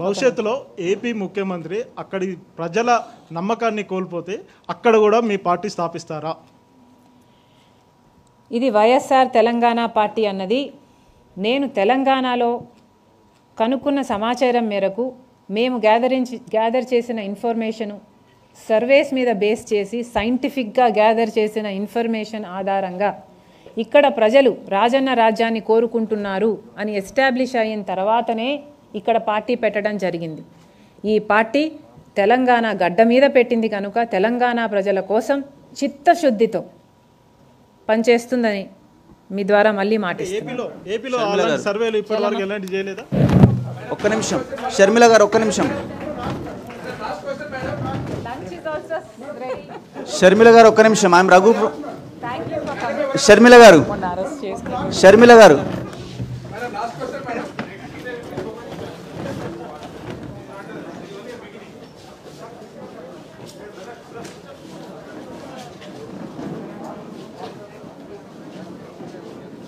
భవిష్యత్తులో ఏపీ ముఖ్యమంత్రి అక్కడి ప్రజల నమ్మకాన్ని కోల్పోతే అక్కడ కూడా మీ పార్టీ స్థాపిస్తారా ఇది వైఎస్ఆర్ తెలంగాణ పార్టీ అన్నది నేను తెలంగాణలో కనుక్కున్న సమాచారం మేరకు మేము గ్యాదరించి గ్యాదర్ చేసిన ఇన్ఫర్మేషను సర్వేస్ మీద బేస్ చేసి సైంటిఫిక్గా గ్యాదర్ చేసిన ఇన్ఫర్మేషన్ ఆధారంగా ఇక్కడ ప్రజలు రాజన్న రాజ్యాన్ని కోరుకుంటున్నారు అని ఎస్టాబ్లిష్ అయిన తర్వాతనే ఇక్కడ పార్టీ పెట్టడం జరిగింది ఈ పార్టీ తెలంగాణ గడ్డ మీద పెట్టింది కనుక తెలంగాణ ప్రజల కోసం చిత్తశుద్ధితో పనిచేస్తుందని మీ ద్వారా మళ్ళీ మాటిస్తున్నాను ఏపీలో ఏపీలో అలాంటి సర్వేలు ఇప్పటివరకు ఎలాంటి చేయలేదా ఒక్క నిమిషం షర్మిల గారు ఒక్క నిమిషం షర్మిల గారు ఒక్క నిమిషం ఐఎమ్ రఘు షర్మిల గారు షర్మిల గారు